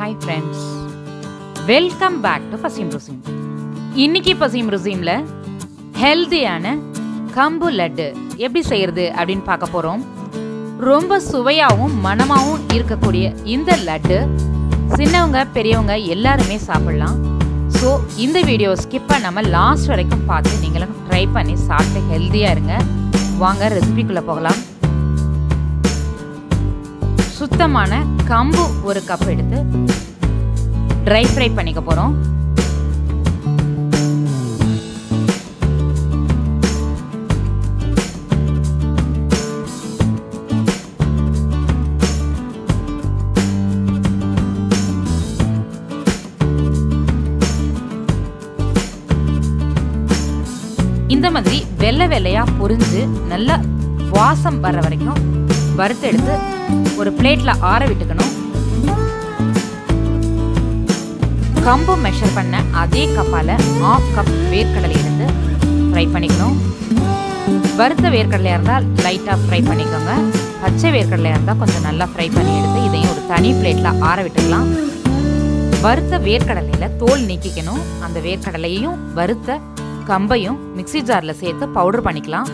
hi friends welcome back to Pasim Rusim இன்னைக்கு பசிம் ருசீம்ல ஹெல்தியான கம்பு லட்டு எப்படி செய்யறது அப்படின்னு பார்க்க போறோம் ரொம்ப சுவையாகவும் மணமாகவும் இருக்கக்கூடிய இந்த லட்டு சின்னவங்க பெரியவங்க எல்லாருமே சாப்பிடலாம் ஸோ இந்த வீடியோ ஸ்கிப் பண்ணாமல் லாஸ்ட் வரைக்கும் பார்த்து நீங்களும் ட்ரை பண்ணி சாப்பிட்டு ஹெல்த்தியாக இருங்க வாங்க ரெசிபிக்குள்ளே போகலாம் சுத்தமான கம்பு ஒரு கப் எடுத்து ட்ரை ஃப்ரை பண்ணிக்க போகிறோம் இந்த மாதிரி வெள்ளை வெள்ளையா பொரிஞ்சு நல்லா வாசம் வர்ற வரைக்கும் வறுத்து எடுத்து ஒரு பிளேட்ல ஆற விட்டுக்கணும் கம்பு மெஷர் பண்ண அதே கப்பால ஆஃப் கப் வேர்க்கடலை எடுத்து ஃப்ரை பண்ணிக்கணும் வறுத்த வேர்க்கடலையாக இருந்தால் லைட்டாக ஃப்ரை பண்ணிக்கோங்க பச்சை வேர்க்கடலையாக இருந்தால் கொஞ்சம் நல்லா ஃப்ரை பண்ணி எடுத்து இதையும் ஒரு தனி பிளேட்டில் ஆற விட்டுக்கலாம் வறுத்த வேர்க்கடலையில் தோல் நீக்கிக்கணும் அந்த வேர்க்கடலையையும் வறுத்த கம்பையும் மிக்சி ஜாரில் சேர்த்து பவுடர் பண்ணிக்கலாம்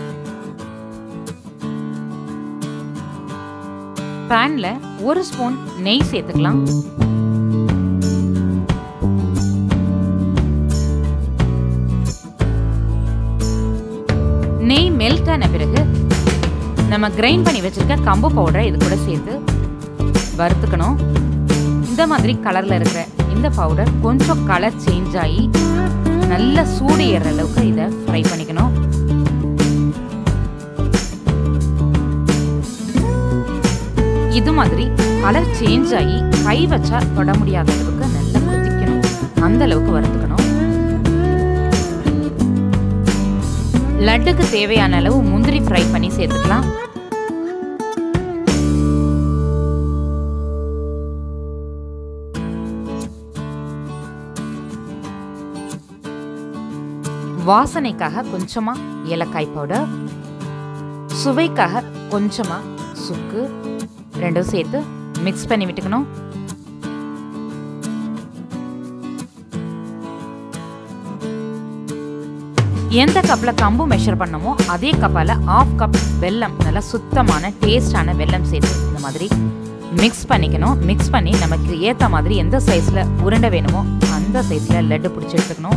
பேன்ல ஒரு ஸ்பூன் நெய் சேர்த்துக்கலாம் நெய் மெல்ட் ஆன பிறகு நம்ம கிரைண்ட் பண்ணி வச்சிருக்க கம்பு பவுடரை இது கூட சேர்த்து வறுத்துக்கணும் இந்த மாதிரி கலர்ல இருக்கிற இந்த பவுடர் கொஞ்சம் கலர் சேஞ்ச் ஆகி நல்ல சூடு ஏற அளவுக்கு இதை ஃப்ரை பண்ணிக்கணும் இது மாதிரி கலர் சேஞ்ச் ஆகி கை வச்சா தொட முடியாத அளவுக்கு நல்லா கொதிக்கணும் அந்த அளவுக்கு வறுத்துக்கணும் லட்டுக்கு தேவையான அளவு முந்திரி ஃப்ரை பண்ணி சேர்த்துக்கலாம் வாசனைக்காக கொஞ்சமா ஏலக்காய் பவுடர் சுவைக்காக கொஞ்சமா சுக்கு ரெண்டும் சேர்த்து மிக்ஸ் பண்ணி விட்டுக்கணும் எந்த கப்பில் கம்பு மெஷர் பண்ணமோ அதே கப்பால் ஆஃப் கப் வெல்லம் நல்லா சுத்தமான டேஸ்டான வெல்லம் சேர்த்து இந்த மாதிரி மிக்ஸ் பண்ணிக்கணும் மிக்ஸ் பண்ணி நமக்கு ஏற்ற மாதிரி எந்த சைஸில் உருண்டை வேணுமோ அந்த சைஸில் லட்டு பிடிச்சி எடுத்துக்கணும்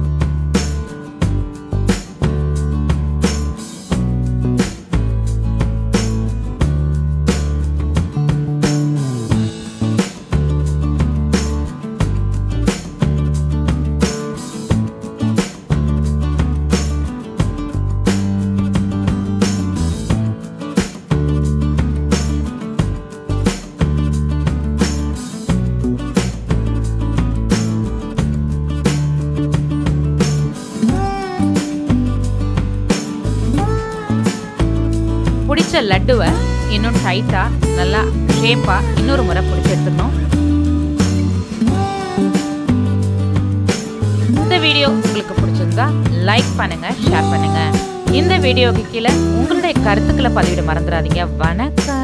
பிடிச்ச லட்டுவை இன்னும் டைட்டாக நல்லா ஷேப்பாக இன்னொரு முறை பிடிச்சி எடுத்துக்கணும் இந்த வீடியோ உங்களுக்கு பிடிச்சிருந்தா லைக் பண்ணுங்க ஷேர் பண்ணுங்க இந்த வீடியோவுக்கு கீழே உங்களுடைய கருத்துக்களை பதிவிட மறந்துடாதீங்க வணக்கம்